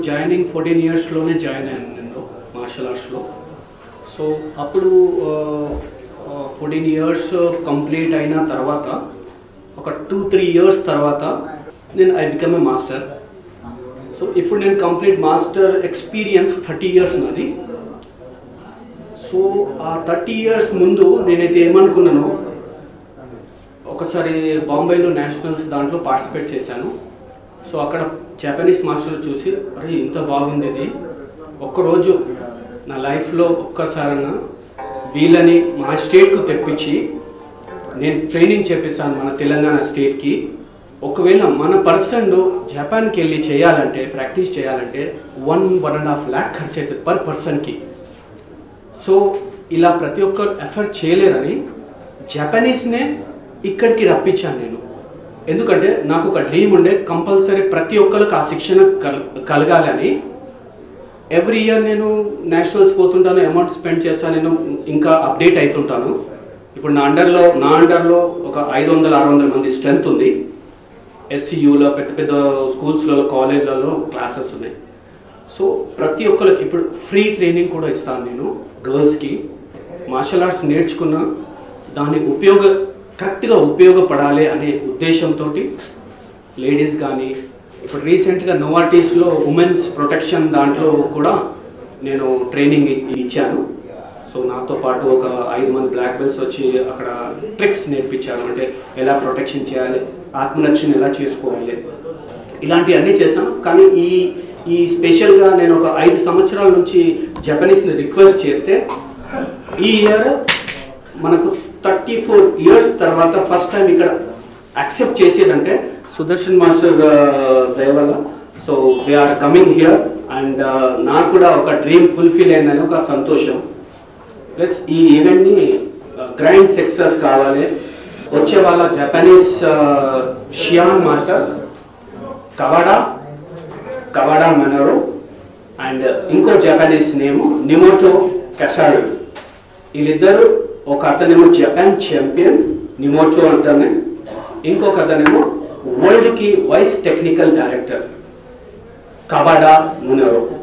joining fourteen ఇయర్స్లోనే join అయ్యాను నేను martial ఆర్ట్స్లో సో అప్పుడు ఫోర్టీన్ ఇయర్స్ కంప్లీట్ అయిన తర్వాత ఒక టూ త్రీ ఇయర్స్ తర్వాత నేను I become a master so ఇప్పుడు నేను complete master experience thirty years నాది సో ఆ థర్టీ ఇయర్స్ ముందు నేనైతే ఏమనుకున్నానో ఒకసారి బాంబేలో నేషనల్స్ దాంట్లో పార్టిసిపేట్ చేశాను సో అక్కడ జపనీస్ మాస్టర్ చూసి అరే ఇంత బాగుంది ఇది ఒక్కరోజు నా లైఫ్లో ఒక్కసారైనా వీళ్ళని మా స్టేట్కు తెప్పించి నేను ట్రైనింగ్ చేపిస్తాను మన తెలంగాణ స్టేట్కి ఒకవేళ మన పర్సన్ జపాన్కి వెళ్ళి చేయాలంటే ప్రాక్టీస్ చేయాలంటే one one and half lakh ఖర్చు అవుతుంది పర్ పర్సన్కి సో ఇలా ప్రతి ఒక్కరు ఎఫర్ట్ చేయలేరని జపనీస్నే ఇక్కడికి రప్పించాను నేను ఎందుకంటే నాకు ఒక డ్రీమ్ ఉండే కంపల్సరీ ప్రతి ఒక్కరికి ఆ శిక్షణ కల్ కలగాలని ఎవ్రీ ఇయర్ నేను నేషనల్స్ పోతుంటాను అమౌంట్ స్పెండ్ చేస్తాను నేను ఇంకా అప్డేట్ అవుతుంటాను ఇప్పుడు నా అండర్లో నా అండర్లో ఒక ఐదు వందల ఆరు వందల మంది స్ట్రెంత్ ఉంది ఎస్సీయూలో పెద్ద పెద్ద స్కూల్స్లలో కాలేజ్లలో క్లాసెస్ ఉన్నాయి సో ప్రతి ఒక్కరికి ఇప్పుడు ఫ్రీ ట్రైనింగ్ కూడా ఇస్తాను నేను గర్ల్స్కి మార్షల్ ఆర్ట్స్ నేర్చుకున్న దాని ఉపయోగ కరెక్ట్గా ఉపయోగపడాలి అనే ఉద్దేశంతో లేడీస్ కానీ ఇప్పుడు రీసెంట్గా నోవాటీస్లో ఉమెన్స్ ప్రొటెక్షన్ దాంట్లో కూడా నేను ట్రైనింగ్ ఇచ్చాను సో నాతో పాటు ఒక ఐదు మంది బ్లాక్ బెల్ట్స్ వచ్చి అక్కడ ట్రిక్స్ నేర్పించారు అంటే ఎలా ప్రొటెక్షన్ చేయాలి ఆత్మరక్షణ ఎలా చేసుకోవాలి ఇలాంటివన్నీ చేశాను కానీ ఈ ఈ స్పెషల్గా నేను ఒక ఐదు సంవత్సరాల నుంచి జపనీస్ని రిక్వెస్ట్ చేస్తే ఈ ఇయర్ మనకు థర్టీ ఫోర్ ఇయర్స్ తర్వాత ఫస్ట్ టైం ఇక్కడ యాక్సెప్ట్ చేసేదంటే సుదర్శన్ మాస్టర్ దయ వల్ల so they are coming here and నాకు కూడా ఒక డ్రీమ్ ఫుల్ఫిల్ అయిందని ఒక సంతోషం ప్లస్ ఈ ఈవెంట్ని గ్రాండ్ సక్సెస్ కావాలి వచ్చే వాళ్ళ జపనీస్ షియాన్ మాస్టర్ కవాడా కవాడా మనరు అండ్ ఇంకో జపనీస్ నేము నిమోటో కసాడు వీళ్ళిద్దరు ఒక అతనేమో జపాన్ ఛాంపియన్ నిమోటో అంటానే ఇంకొక అతనేమో వరల్డ్కి వైస్ టెక్నికల్ డైరెక్టర్ కవాడా మునరో